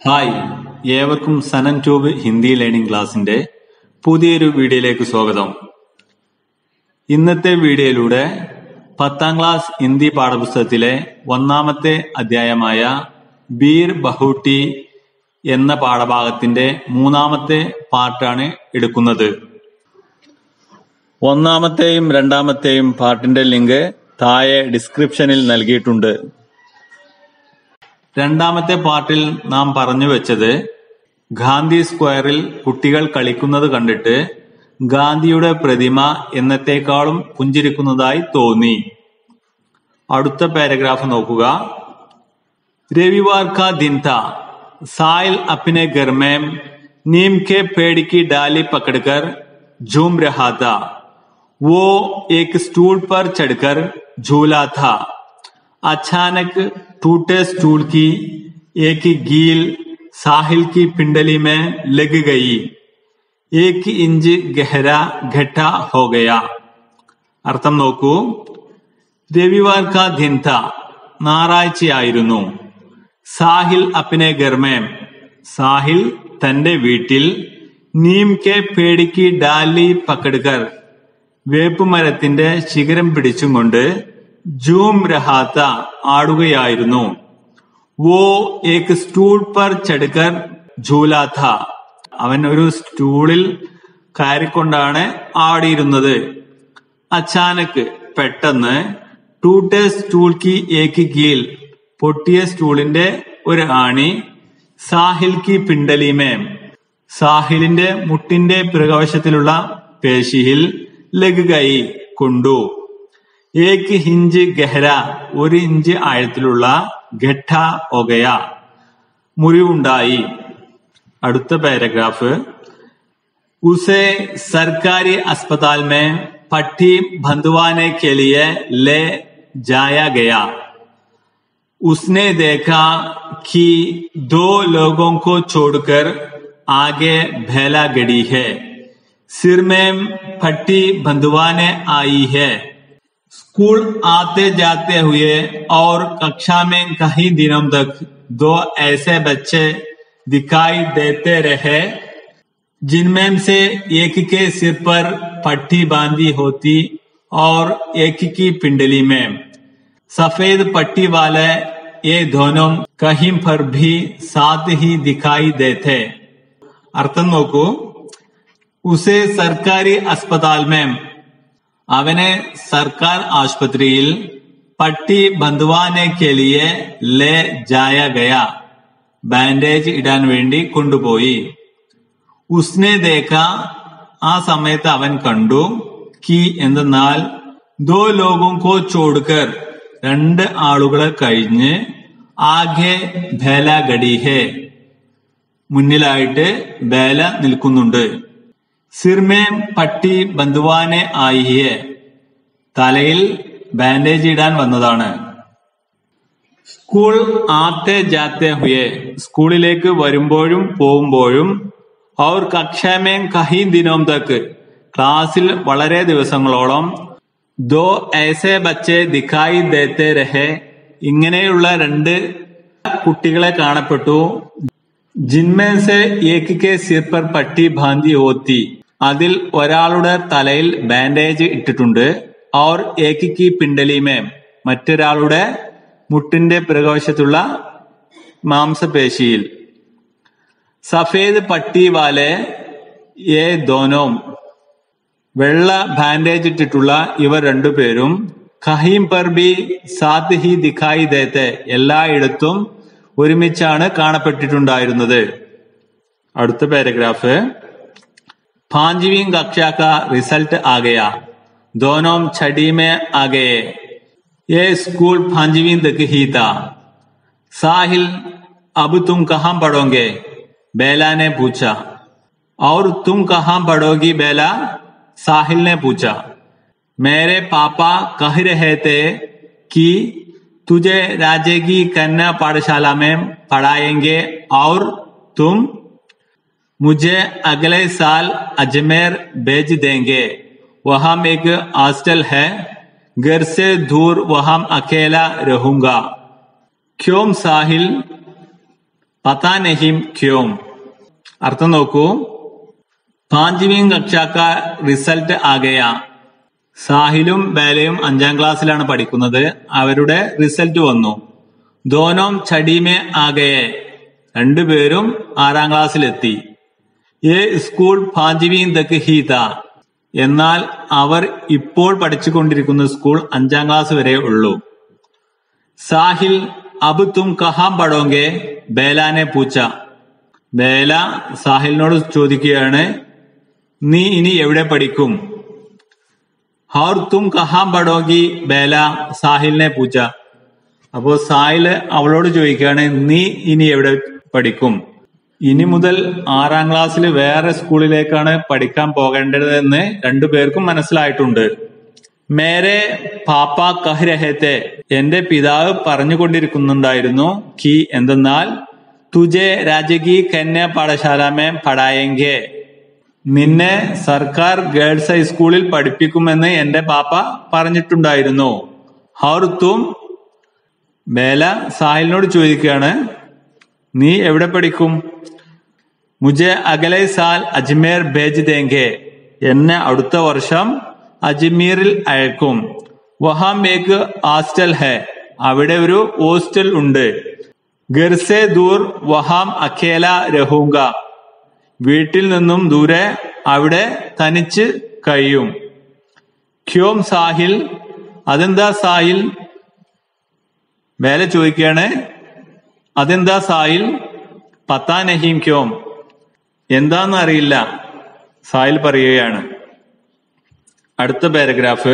hi ഏവർക്കും സനൻ tube Hindi learning ക്ലാസിന്റെ പുതിയൊരു വീഡിയോയിലേക്ക് സ്വാഗതം ഇന്നത്തെ വീഡിയോയിലൂടെ പത്താം ക്ലാസ് ഹിന്ദി പാഠപുസ്തകത്തിലെ ഒന്നാമത്തെ അധ്യായമായ ബീർ ബഹൂട്ടി എന്ന പാഠഭാഗത്തിന്റെ മൂന്നാമത്തെ പാർട്ടാണ് എടുക്കുന്നത് ഒന്നാമത്തെയും രണ്ടാമത്തെയും പാർട്ടിന്റെ ലിങ്ക് താഴെ ഡിസ്ക്രിപ്ഷനിൽ നൽകിയിട്ടുണ്ട് രണ്ടാമത്തെ പാർട്ടിൽ നാം പറഞ്ഞു വെച്ചത് ഗാന്ധി സ്ക്വയറിൽ കുട്ടികൾ കളിക്കുന്നത് കണ്ടിട്ട് ഗാന്ധിയുടെ പ്രതിമ എന്നത്തേക്കാളും പുഞ്ചിരിക്കുന്നതായി തോന്നി അടുത്ത പാരഗ്രാഫ് നോക്കുക रविवार का दिन था साहिल अपने घर में नीम के पेड़ की डाली पकड़कर झूम रहा था वो एक स्टूल पर चढ़कर झूला था अचानक टूटे स्टूल की एक गील साहिल की पिंडली में लग गई एक इंच गहरा घटा हो गया അർത്ഥം നോക്കൂ രവിവാർ കാ ദിൻ ഥ ഞായറാഴ്ചയായിരുന്നു സാഹിൽ അപ്പിനെ ഗർമേം സാഹിൽ തന്റെ വീട്ടിൽ നീം കെ പേടിക്ക് ഡാലി പക്കടുക്കർ വേപ്പുമരത്തിന്റെ ശിഖരം പിടിച്ചും കൊണ്ട് ജൂം രഹാത്ത ആടുകയായിരുന്നു വോ ഏക് സ്റ്റൂൾ പർ ചടുക്കർ ഝൂലാഥ അവൻ ഒരു സ്റ്റൂളിൽ കയറിക്കൊണ്ടാണ് ആടിയിരുന്നത് അച്ചാനക്ക് പെട്ടെന്ന് ടൂട്ടെ സ്റ്റൂൾ കി ഏക്ക് കീൽ പൊട്ടിയ സ്റ്റൂളിന്റെ ഒരു ആണി സാഹിൽ കി പിണ്ടലിമേ സാഹിലിന്റെ മുട്ടിന്റെ പിറകവശത്തിലുള്ള പേശിയിൽ ലഗുകൈ കൊണ്ടു ഏക്ക് ഹിഞ്ച് ഗഹര ഒരു ഇഞ്ച് ആഴത്തിലുള്ള ഘട്ട ഒകയ മുറിവുണ്ടായി അടുത്ത പാരഗ്രാഫ് उसे सरकारी अस्पताल में पट्टी बंधवाने के लिए ले जाया गया उसने देखा कि दो लोगों को छोड़कर आगे भैला गड़ी है सिर में पट्टी बंधवाने आई है स्कूल आते जाते हुए और कक्षा में कई दिनों तक दो ऐसे बच्चे दिखाई देते रहे जिनमें से एक के सिर पर पट्टी बांधी होती और एक की पिंडली में सफेद पट्टी वाले ये दोनों कहीं पर भी साथ ही दिखाई देते അർത്ഥം നോക്കൂ ഉസെ സർക്കാരി അസ്പതാൽമേ അവനെ സർക്കാർ ആശുപത്രിയിൽ പട്ടി ബന്ധുവാനെ കെലിയെ ലേ ജായ ഗയ ബാൻഡേജ് ഇടാൻ വേണ്ടി കൊണ്ടുപോയി ഉസ്നെ ദേഖ ആ സമയത്ത് അവൻ കണ്ടു കി എന്തെന്നാൽ ദോ ലോകം കോ ചോടുക്കർ രണ്ട് ആളുകളെ കഴിഞ്ഞ് ആകെ ഭേല ഗടി ഹേ മുന്നിലായിട്ട് ബേല നിൽക്കുന്നുണ്ട് സിർമേ പട്ടി ബന്ധുവാനെ ആയിയെ തലയിൽ ബാൻഡേജ് ഇടാൻ വന്നതാണ് സ്കൂൾ ആത്തെ ജാത്തെ ഹുയെ സ്കൂളിലേക്ക് വരുമ്പോഴും പോകുമ്പോഴും और कक्षा में कई दिनों तक ക്ലാസ്സിൽ വളരെ ദിവസങ്ങളോളം ദോ ऐसे ബच्चे ദിഖായി ദേത്തെ രഹെ ഇങ്ങനെയുള്ള രണ്ട് കുട്ടികളെ കാണപ്പെട്ടു ജിന്മേ സെ ഏക് കെ സിർ പർ പട്ടി ഭാന്തി ഹോത്തി അതിൽ ഒരാളുടെ തലയിൽ ബാൻഡേജ് ഇട്ടിട്ടുണ്ട് और ഏക് കി പിണ്ടലിമേ മറ്റൊരാളുടെ മുട്ടിന്റെ പിറകവശത്തുള്ള മാംസപേശിയിൽ സഫേദ് പട്ടി വാലെ ഏ ദോനോം വെള്ള ബാൻഡേജ് ഇട്ടിട്ടുള്ള ഇവർ രണ്ടുപേരും കഹീം പർ ബി സാത്ത് ഹി ദിഖായി ദേത്തെ എല്ലായിടത്തും ഒരുമിച്ചാണ് കാണപ്പെട്ടിട്ടുണ്ടായിരുന്നത് അടുത്ത പാരഗ്രാഫ് പാഞ്ചവീം കക്ഷ കാ റിസൾട്ട് ആകയ ദോനോം छठी में आ गए ये स्कूल पांचवी तक ही था साहिल अब तुम कहाँ पढ़ोगे बेला ने पूछा और तुम कहाँ पढ़ोगी बेला साहिल ने पूछा मेरे पापा कह रहे थे कि तुझे राज्य की कन्या पाठशाला में पढ़ाएंगे और तुम मुझे अगले साल अजमेर भेज देंगे वहां एक हॉस्टल है घर से दूर वहां अकेला रहूंगा क्यों साहिल പതാ നഹിം ക്യോം അർത്ഥം നോക്കൂ പാഞ്ചവീം കക്ഷാക്ക റിസൾട്ട് ആകയ സാഹിലും ബേലയും അഞ്ചാം ക്ലാസ്സിലാണ് പഠിക്കുന്നത് അവരുടെ റിസൾട്ട് വന്നു ദോനോം ചടീമേ ആകയെ രണ്ടുപേരും ആറാം ക്ലാസ്സിലെത്തി ഏ സ്കൂൾ പാഞ്ചവീം തക്ക് ഹീത എന്നാൽ അവർ ഇപ്പോൾ പഠിച്ചുകൊണ്ടിരിക്കുന്ന സ്കൂൾ അഞ്ചാം ക്ലാസ് വരെ ഉള്ളൂ സാഹിൽ അബ് തും കഹാം പടോങ്കെ ബേലാനെ പൂച്ച ബേല സാഹിലിനോട് ചോദിക്കുകയാണ് നീ ഇനി എവിടെ പഠിക്കും ഹൗർ തും കഹാം പടോങ്കി ബേല സാഹിലിനെ പൂച്ച അപ്പോ സാഹില് അവളോട് ചോദിക്കുകയാണ് നീ ഇനി എവിടെ പഠിക്കും ഇനി മുതൽ ആറാം ക്ലാസ്സിൽ വേറെ സ്കൂളിലേക്കാണ് പഠിക്കാൻ പോകേണ്ടതെന്ന് രണ്ടുപേർക്കും മനസ്സിലായിട്ടുണ്ട് മേരെ പാപ്പ കഹ് രഹത്തെ എന്റെ പിതാവ് പറഞ്ഞുകൊണ്ടിരിക്കുന്നുണ്ടായിരുന്നു കി എന്തെന്നാൽ തുജെ രാജകി കന്യ പാഠശാലാമേ പഠായെങ്കെ നിന്നെ സർക്കാർ ഗേൾസ് ഹൈസ്കൂളിൽ പഠിപ്പിക്കുമെന്ന് എന്റെ പാപ്പ പറഞ്ഞിട്ടുണ്ടായിരുന്നു ഹൗർ തും ബേല സാഹിലിനോട് ചോദിക്കുകയാണ് നീ എവിടെ പഠിക്കും മുജെ അഗലെ സാൽ അജ്മേർ ഭേജ് ദേങ്കെ എന്നെ അടുത്ത വർഷം അജ്മീറിൽ അയക്കും വഹാം ഏക്ക് ഹോസ്റ്റൽ ഹെ അവിടെ ഒരു ഹോസ്റ്റൽ ഉണ്ട് ഗർസെ ദൂർ വഹാം അഖേല രഹൂങ്ക വീട്ടിൽ നിന്നും ദൂരെ അവിടെ തനിച്ച് കഴിയും ക്യോം സാഹിൽ അതെന്താ സാഹിൽ വേല ചോദിക്കുകയാണ് അതെന്താ സാഹിൽ പത്താ നഹീം ക്യോം എന്താന്ന് അറിയില്ല സാഹിൽ പറയുകയാണ് അടുത്ത പാരഗ്രാഫ്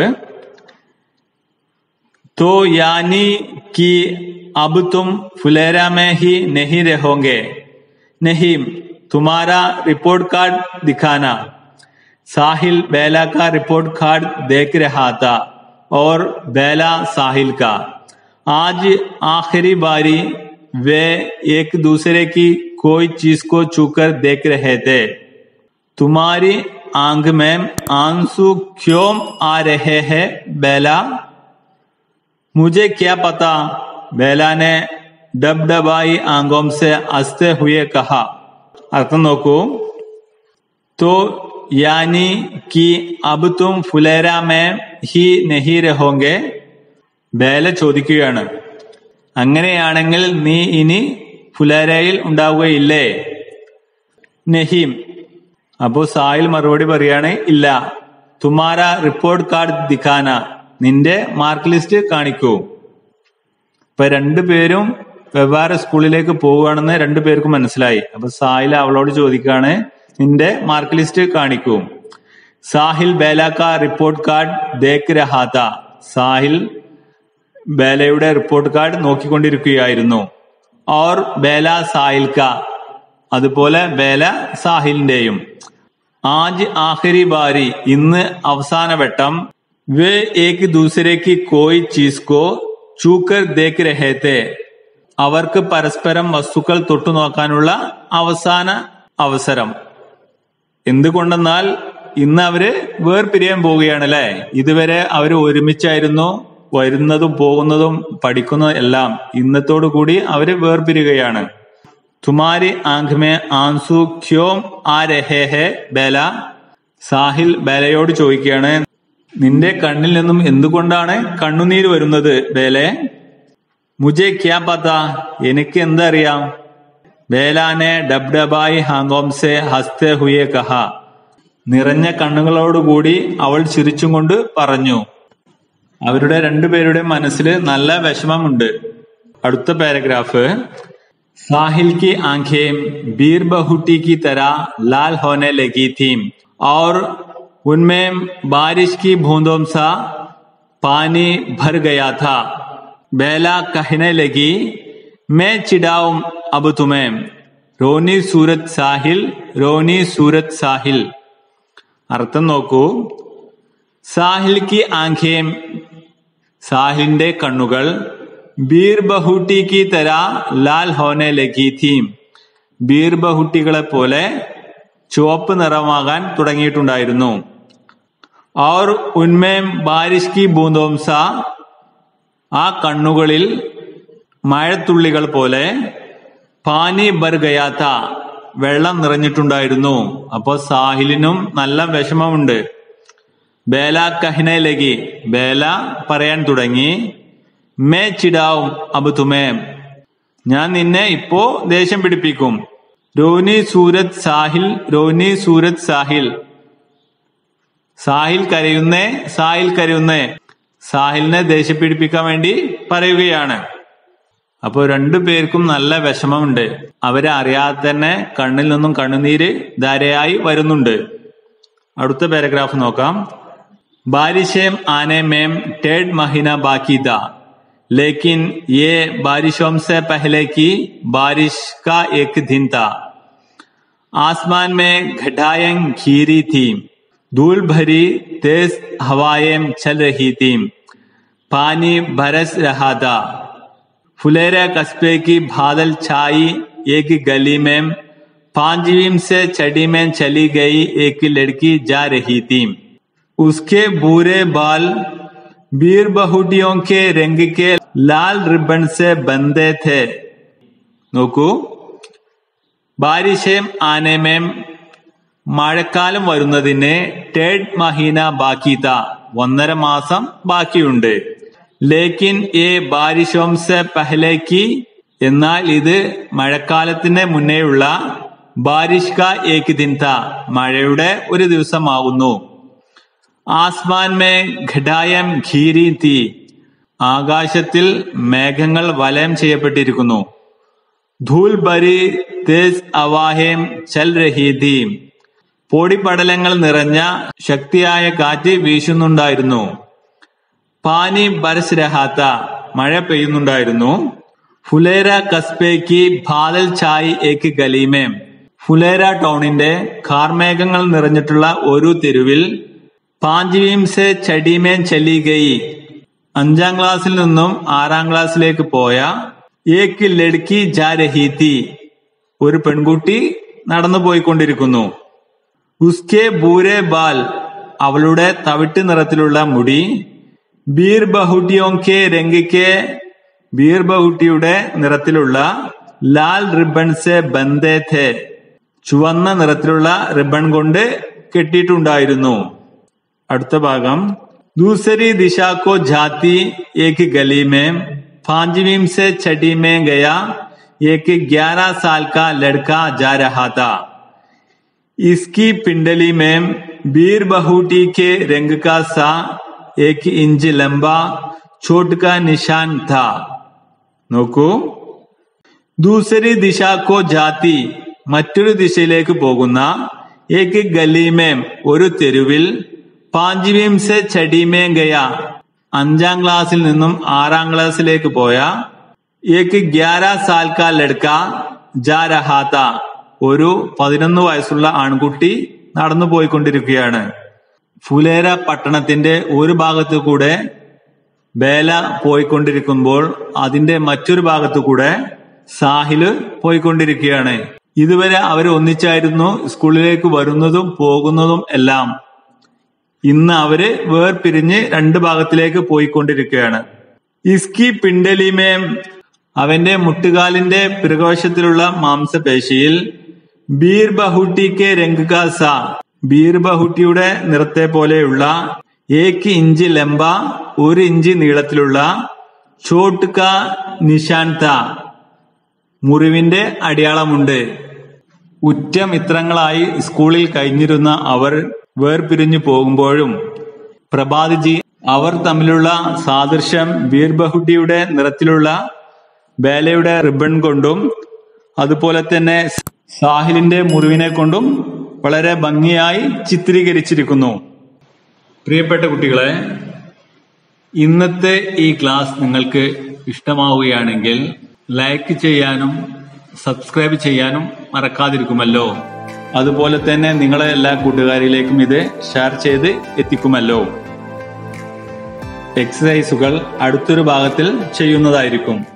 तो यानी कि अब तुम फुलेरा में ही नहीं रहोगे नहीं तुम्हारा रिपोर्ट कार्ड दिखाना साहिल बेला का रिपोर्ट कार्ड देख रहा था और बेला साहिल का आज आखिरी बारी वे एक दूसरे की कोई चीज को छूकर देख रहे थे तुम्हारी आंख में आंसू क्यों आ रहे हैं बेला मुझे क्या पता बेला ने डबडबाई आंगों से हंसते हुए कहा अर्थം നോക്കൂ तो यानी कि अब तुम फुलेरा में ही नहीं रहोगे ബേല ചോദിക്കുകയാണ് അങ്ങനെയാണെങ്കിൽ നീ ഇനി ഫുലേരയിൽ ഉണ്ടാവുകയില്ലേ നഹീം അപ്പോ സാഹിൽ മറുപടി പറയാണ് ഇല്ല തുമാര റിപ്പോർട്ട് കാർഡ് ദിഖാന നിന്റെ മാർക്ക് ലിസ്റ്റ് കാണിക്കൂ ഇപ്പൊ രണ്ടുപേരും വെവ്വേറെ സ്കൂളിലേക്ക് പോവുകയാണെന്ന് രണ്ടുപേർക്കും മനസ്സിലായി അപ്പൊ സാഹിൽ അവളോട് ചോദിക്കാണ് നിന്റെ മാർക്ക് ലിസ്റ്റ് കാണിക്കൂ സാഹിൽ ബേലാക്ക റിപ്പോർട്ട് കാർഡ് ദേക്ക് രഹാത്ത സാഹിൽ ബേലയുടെ റിപ്പോർട്ട് കാർഡ് നോക്കിക്കൊണ്ടിരിക്കുകയായിരുന്നു ഓർ ബേല സാഹിൽ ക അതുപോലെ ബേല സാഹിലിന്റെയും ആജ് ആഖിരി ബാരി ഇന്ന് അവസാന വട്ടം വേ ഏക് ദൂസരേക്ക് കോയി ചീസ് കോ ചൂക്കർ ദേക്ക് രഹേത്തെ അവർക്ക് പരസ്പരം വസ്തുക്കൾ തൊട്ടു നോക്കാനുള്ള അവസാന അവസരം എന്തുകൊണ്ടെന്നാൽ ഇന്ന് അവര് വേർപിരിയാൻ പോവുകയാണ് അല്ലെ ഇതുവരെ അവര് ഒരുമിച്ചായിരുന്നു വരുന്നതും പോകുന്നതും പഠിക്കുന്നതും എല്ലാം ഇന്നത്തോടു കൂടി അവര് വേർപിരിയുകയാണ് തുമാരി ആംഖ് ആൻസു ക്യോം ആ രഹേ ഹെ ബേല സാഹിൽ ബേലയോട് ചോദിക്കുകയാണ് നിന്റെ കണ്ണിൽ നിന്നും എന്തുകൊണ്ടാണ് കണ്ണുനീര് വരുന്നത് ബേലെ മുജെ ക്യാ പത്ത എനിക്ക് എന്തറിയാം ബേലാനെ ഡബ്ഡബായി ഹാങ്കോംസെ ഹസ്തെ ഹുയെ കഹ നിറഞ്ഞ കണ്ണുകളോടുകൂടി അവൾ ചിരിച്ചും കൊണ്ട് പറഞ്ഞു അവരുടെ രണ്ടുപേരുടെ മനസ്സിൽ നല്ല വിഷമമുണ്ട് അടുത്ത പാരഗ്രാഫ് साहिल की आंखें बीर बहुटी की तरह लाल होने लगी थीं और उनमें बारिश की बूंदों सा पानी भर गया था बेला कहने लगी मैं चिढ़ाऊं अब तुम्हें रोनी सूरत साहिल रोनी सूरत साहिल അർത്ഥം നോക്കൂ സാഹിൽ കി ആംഖേം സാഹിലിന്റെ കണ്ണുകൾ ബീർ ബഹൂട്ടി കി തര ലാൽ ഹോനെ ലഗി തീം ബീർ ബഹുട്ടികളെ പോലെ ചുവപ്പ് നിറമാകാൻ തുടങ്ങിയിട്ടുണ്ടായിരുന്നു और उनमें बारिश की बूंदों सा ആ കണ്ണുകളിൽ മഴത്തുള്ളികൾ പോലെ പാനി ബർഗയാത്ത വെള്ളം നിറഞ്ഞിട്ടുണ്ടായിരുന്നു അപ്പോ സാഹിലിനും നല്ല വിഷമമുണ്ട് ബേല കഹിനയിലേക്ക് ബേല പറയാൻ തുടങ്ങി മേ ചിടാവും അബ് തുമേ ഞാൻ നിന്നെ ഇപ്പോ ദേഷ്യം പിടിപ്പിക്കും രോനി സൂരത് സാഹിൽ രോനി സൂരത് സാഹിൽ സാഹിൽ കരയുന്നേ സാഹിൽ കരയുന്നേ സാഹിലിനെ ദേഷ്യം പിടിപ്പിക്കാൻ വേണ്ടി പറയുകയാണ് അപ്പോൾ രണ്ടു പേർക്കും നല്ല വിഷമമുണ്ട് അവരെ അറിയാതെ തന്നെ കണ്ണിൽ നിന്നും കണ്ണുനീര് ധാരയായി വരുന്നുണ്ട് അടുത്ത പാരഗ്രാഫ് നോക്കാം बारिशें आने में डेढ़ महीना बाकी था लेकिन ये बारिशों से पहले की बारिश का एक दिन था आसमान में घटाएं घिरी थी धूल भरी तेज हवाएं चल रही थी पानी बरस रहा था फुलेरा कस्बे की बादल छाई एक गली में पांचवीं से चढ़ी में चली गई एक लड़की जा रही थी उसके बूरे बाल बीर बहुटियों के रंग के लाल रिबन से बंधे थे നോക്കൂ ബാരിഷേം ആനമേം മഴക്കാലം വരുന്നതിന് ടേഡ് മഹീന ബാക്കിത ഒന്നര മാസം ബാക്കിയുണ്ട് ലേക്കിൻ ഏ ബാരിഷോം സെ പഹലേക്ക് എന്നാൽ ഇത് മഴക്കാലത്തിന് മുന്നേയുള്ള ബാരിഷ് കാ ഏക് ദിൻ ത മഴയുടെ ഒരു ദിവസമാകുന്നു ആസ്മാൻ മേ ഘടായം ഘീരി തീ ആകാശത്തിൽ മേഘങ്ങൾ വലയം ചെയ്യപ്പെട്ടിരിക്കുന്നു ധൂൽ ബരി തേജ് അവാഹേം ചൽ രഹി തീ പൊടിപടലങ്ങൾ നിറഞ്ഞ ശക്തിയായ കാറ്റ് വീശുന്നുണ്ടായിരുന്നു പാനി ബരസ് രഹാത്ത മഴ പെയ്യുന്നുണ്ടായിരുന്നു ഫുലേര കസ്ബേക്ക് ബാദൽ ചായ് ഏക്ക് ഗലീമേം ഫുലേര ടൗണിന്റെ കാർമേഘങ്ങൾ നിറഞ്ഞിട്ടുള്ള ഒരു തെരുവിൽ പാഞ്ചവീം സെ ചടിമേൻ ചലി ഗയി അഞ്ചാം ക്ലാസ്സിൽ നിന്നും ആറാം ക്ലാസ്സിലേക്ക് പോയ ഏക്ക് ലഡ്കി ജാ രഹി തി ഒരു പെൺകുട്ടി നടന്നു പോയിക്കൊണ്ടിരിക്കുന്നു ഉസ്കെ ബൂരെ ബാൽ അവളുടെ തവിട്ട് നിറത്തിലുള്ള മുടി ബീർ ബഹുട്ടിയോക്കെ രംഗിക്കെ ബീർ ബഹുട്ടിയുടെ നിറത്തിലുള്ള ലാൽ റിബൺ സെ ബന്ധേ ഥേ ചുവന്ന നിറത്തിലുള്ള റിബൺ കൊണ്ട് കെട്ടിയിട്ടുണ്ടായിരുന്നു അടുത്ത ഭാഗം दूसरी दिशा को जाती एक गली में पांचवीं से छठी में गया एक ग्यारह साल का लड़का जा रहा था इसकी पिंडली में बीर बहूटी के रंग का सा एक इंच लंबा चोट का निशान था നോക്കൂ ദൂസരി ദിശാക്കോ ജാതി മറ്റൊരു ദിശയിലേക്ക് പോകുന്ന ഏക്ക് ഗലീമേം ഒരു തെരുവിൽ പാഞ്ചിവീം സെ ചടിമേം ഗയ അഞ്ചാം ക്ലാസ്സിൽ നിന്നും ആറാം ക്ലാസ്സിലേക്ക് പോയ ഏക്ക് ഗ്യാര സാൽ കാ ലഡ്ക ജാ രഹാത്ത ഒരു പതിനൊന്ന് വയസ്സുള്ള ആൺകുട്ടി നടന്നു പോയിക്കൊണ്ടിരിക്കുകയാണ് ഫുലേര പട്ടണത്തിന്റെ ഒരു ഭാഗത്തു കൂടെ ബേല പോയിക്കൊണ്ടിരിക്കുമ്പോൾ അതിന്റെ മറ്റൊരു ഭാഗത്തു കൂടെ സാഹില് പോയിക്കൊണ്ടിരിക്കുകയാണ് ഇതുവരെ അവർ ഒന്നിച്ചായിരുന്നു സ്കൂളിലേക്ക് വരുന്നതും പോകുന്നതും എല്ലാം ഇന്ന് അവര് വേർപിരിഞ്ഞ് രണ്ട് ഭാഗത്തിലേക്ക് പോയിക്കൊണ്ടിരിക്കുകയാണ് ഇസ്കി പിണ്ടലിമേം അവന്റെ മുട്ടുകാലിന്റെ പിറകവശത്തിലുള്ള മാംസപേശിയിൽ ബീർ ബഹുട്ടിക്ക് രംഗുകാസ ബീർ ബഹുട്ടിയുടെ നിറത്തെ പോലെയുള്ള ഏക്ക് ഇഞ്ച് ലംബ ഒരു ഇഞ്ച് നീളത്തിലുള്ള ചോട്ട് ക നിശാന്ത മുറിവിന്റെ അടയാളമുണ്ട് ഉറ്റ മിത്രങ്ങളായി സ്കൂളിൽ കഴിഞ്ഞിരുന്ന അവർ വേർപിരിഞ്ഞു പോകുമ്പോഴും പ്രഭാതിജി അവർ തമ്മിലുള്ള സാദൃശ്യം ബീർബഹുട്ടിയുടെ നിറത്തിലുള്ള ബേലയുടെ റിബൺ കൊണ്ടും അതുപോലെ തന്നെ സാഹിലിന്റെ മുറിവിനെ കൊണ്ടും വളരെ ഭംഗിയായി ചിത്രീകരിച്ചിരിക്കുന്നു പ്രിയപ്പെട്ട കുട്ടികളെ ഇന്നത്തെ ഈ ക്ലാസ് നിങ്ങൾക്ക് ഇഷ്ടമാവുകയാണെങ്കിൽ ലൈക്ക് ചെയ്യാനും സബ്സ്ക്രൈബ് ചെയ്യാനും മറക്കാതിരിക്കുമല്ലോ അതുപോലെ തന്നെ നിങ്ങളെ എല്ലാ കൂട്ടുകാരിലേക്കും ഇത് ഷെയർ ചെയ്ത് എത്തിക്കുമല്ലോ എക്സസൈസുകൾ അടുത്തൊരു ഭാഗത്തിൽ ചെയ്യുന്നതായിരിക്കും